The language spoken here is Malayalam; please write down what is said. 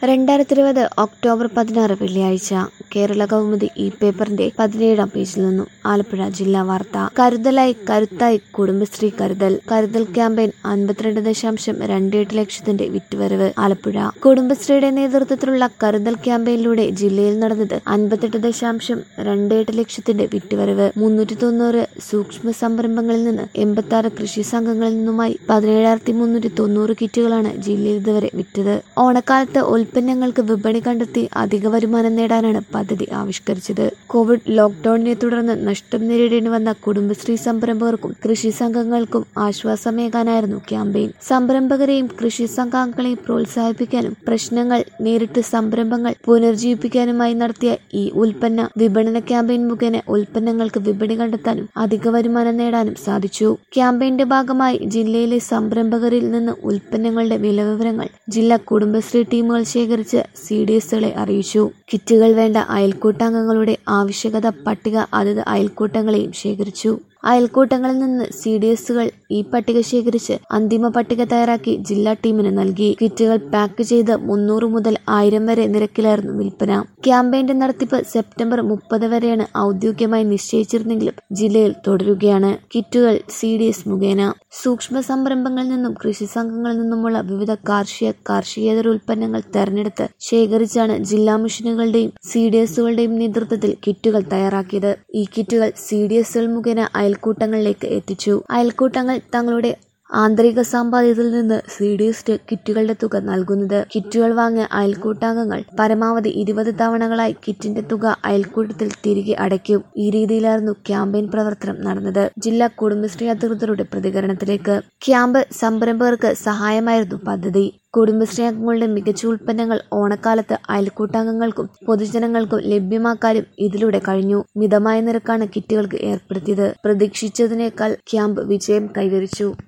രണ്ടായിരത്തി ഇരുപത് ഒക്ടോബർ പതിനാറ് വെള്ളിയാഴ്ച കേരള കൗമുദി ഈ പേപ്പറിന്റെ പതിനേഴാം പേജിൽ നിന്നും ആലപ്പുഴ ജില്ലാ വാർത്ത കരുതലായി കരുത്തായി കുടുംബശ്രീ കരുതൽ കരുതൽ ക്യാമ്പയിൻ അൻപത്തിരണ്ട് ദശാംശം രണ്ട് എട്ട് ലക്ഷത്തിന്റെ വിറ്റുവരവ് ആലപ്പുഴ കുടുംബശ്രീയുടെ നേതൃത്വത്തിലുള്ള കരുതൽ ക്യാമ്പയിനിലൂടെ ജില്ലയിൽ നടന്നത് അൻപത്തെട്ട് ദശാംശം രണ്ട് എട്ട് ലക്ഷത്തിന്റെ വിറ്റുവരവ് മുന്നൂറ്റി തൊണ്ണൂറ് സൂക്ഷ്മ സംരംഭങ്ങളിൽ നിന്ന് എൺപത്തി ആറ് കൃഷി സംഘങ്ങളിൽ നിന്നുമായി പതിനേഴായിരത്തി മുന്നൂറ്റി തൊണ്ണൂറ് കിറ്റുകളാണ് ജില്ലയിൽ ഇതുവരെ വിറ്റത് ഓണക്കാലത്ത് ഉൽപ്പന്നങ്ങൾക്ക് വിപണി കണ്ടെത്തി അധിക വരുമാനം നേടാനാണ് പദ്ധതി ആവിഷ്കരിച്ചത് കോവിഡ് ലോക്ഡൌണിനെ തുടർന്ന് നഷ്ടം നേരിടേണ്ടി വന്ന കുടുംബശ്രീ സംരംഭകർക്കും കൃഷി സംഘങ്ങൾക്കും ആശ്വാസമേകാനായിരുന്നു ക്യാമ്പയിൻ സംരംഭകരെയും കൃഷി സംഘാംഗങ്ങളെയും പ്രോത്സാഹിപ്പിക്കാനും പ്രശ്നങ്ങൾ നേരിട്ട് സംരംഭങ്ങൾ പുനർജീവിപ്പിക്കാനുമായി നടത്തിയ ഈ ഉൽപ്പന്ന വിപണന ക്യാമ്പയിൻ മുഖേന ഉൽപ്പന്നങ്ങൾക്ക് വിപണി കണ്ടെത്താനും അധിക വരുമാനം നേടാനും സാധിച്ചു ക്യാമ്പയിന്റെ ഭാഗമായി ജില്ലയിലെ സംരംഭകരിൽ നിന്ന് ഉൽപ്പന്നങ്ങളുടെ വിലവിവരങ്ങൾ ജില്ലാ കുടുംബശ്രീ ടീമുകൾ ശേഖരിച്ച് സി ഡി എസുകളെ അറിയിച്ചു കിറ്റുകൾ വേണ്ട അയൽക്കൂട്ടാംഗങ്ങളുടെ ആവശ്യകത പട്ടിക അതത് അയൽക്കൂട്ടങ്ങളെയും ശേഖരിച്ചു അയൽക്കൂട്ടങ്ങളിൽ നിന്ന് സി ഡി എസുകൾ ഈ പട്ടിക ശേഖരിച്ച് അന്തിമ പട്ടിക തയ്യാറാക്കി ജില്ലാ ടീമിന് നൽകി കിറ്റുകൾ പാക്ക് ചെയ്ത് മുന്നൂറ് മുതൽ ആയിരം വരെ നിരക്കിലായിരുന്നു വിൽപ്പന ക്യാമ്പയിന്റെ നടത്തിപ്പ് സെപ്റ്റംബർ മുപ്പത് വരെയാണ് ഔദ്യോഗികമായി നിശ്ചയിച്ചിരുന്നെങ്കിലും ജില്ലയിൽ തുടരുകയാണ് കിറ്റുകൾ സി ഡി എസ് മുഖേന സൂക്ഷ്മ സംരംഭങ്ങളിൽ നിന്നും കൃഷി സംഘങ്ങളിൽ നിന്നുമുള്ള വിവിധ കാർഷിക കാർഷികേതര ഉൽപ്പന്നങ്ങൾ തെരഞ്ഞെടുത്ത് ശേഖരിച്ചാണ് ജില്ലാ മിഷനുകളുടെയും സി ഡി എസുകളുടെയും നേതൃത്വത്തിൽ കിറ്റുകൾ തയ്യാറാക്കിയത് ഈ കിറ്റുകൾ സി ഡി എസുകൾ മുഖേന അയൽക്കൂട്ടങ്ങളിലേക്ക് എത്തിച്ചു അയൽക്കൂട്ടങ്ങൾ തങ്ങളുടെ ആന്തരിക സമ്പാദ്യത്തിൽ നിന്ന് സി ഡി എസ് കിറ്റുകളുടെ തുക നൽകുന്നത് കിറ്റുകൾ വാങ്ങിയ അയൽക്കൂട്ടാംഗങ്ങൾ പരമാവധി ഇരുപത് തവണകളായി കിറ്റിന്റെ തുക അയൽക്കൂട്ടത്തിൽ തിരികെ അടയ്ക്കും ഈ രീതിയിലായിരുന്നു ക്യാമ്പയിൻ പ്രവർത്തനം നടന്നത് ജില്ലാ കുടുംബശ്രീ അധികൃതരുടെ പ്രതികരണത്തിലേക്ക് ക്യാമ്പ് സംരംഭകർക്ക് സഹായമായിരുന്നു പദ്ധതി കുടുംബശ്രീ അംഗങ്ങളുടെ മികച്ച ഉൽപ്പന്നങ്ങൾ ഓണക്കാലത്ത് അയൽക്കൂട്ടാംഗങ്ങൾക്കും പൊതുജനങ്ങൾക്കും ലഭ്യമാക്കാനും ഇതിലൂടെ കഴിഞ്ഞു മിതമായ നിരക്കാണ് കിറ്റുകൾക്ക് ഏർപ്പെടുത്തിയത് പ്രതീക്ഷിച്ചതിനേക്കാൾ ക്യാമ്പ് വിജയം കൈവരിച്ചു